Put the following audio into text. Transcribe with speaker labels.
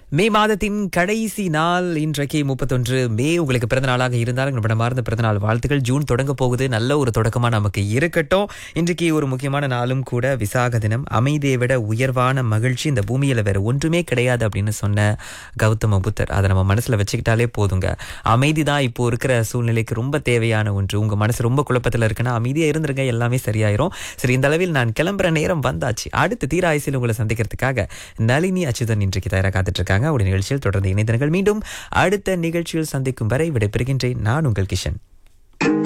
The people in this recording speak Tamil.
Speaker 1: மே மாதத்தின் கடைசி நாள் இன்றைக்கு முப்பத்தொன்று மே உங்களுக்கு பிறந்த நாளாக இருந்தாலும் நம்ம மறந்த பிறந்த நாள் வாழ்த்துக்கள் ஜூன் தொடங்க போகுது நல்ல ஒரு தொடக்கமா நமக்கு இருக்கட்டும் இன்றைக்கு ஒரு முக்கியமான நாளும் கூட விசாக தினம் அமைதியை விட உயர்வான மகிழ்ச்சி இந்த பூமியில வேற ஒன்றுமே கிடையாது அப்படின்னு சொன்ன கௌதம புத்தர் அதை நம்ம மனசுல வச்சுக்கிட்டாலே போதுங்க அமைதி தான் இப்போ இருக்கிற சூழ்நிலைக்கு ரொம்ப தேவையான ஒன்று உங்க மனசு ரொம்ப குழப்பத்துல இருக்குன்னா அமைதியா இருந்துருங்க எல்லாமே சரியாயிரும் சரி இந்த அளவில் நான் கிளம்புற நேரம் வந்தாச்சு அடுத்த தீர ஆயுசில் உங்களை சந்திக்கிறதுக்காக நளினி அச்சுதன் இன்றைக்கு தயாராக காத்துட்டு இருக்காங்க ஒரு நிகழ்ச்சியில் தொடர்ந்து இணைந்தனர்கள் மீண்டும் அடுத்த நிகழ்ச்சியில் சந்திக்கும் வரை விடைபெறுகின்றேன் நான் உங்கள் கிஷன்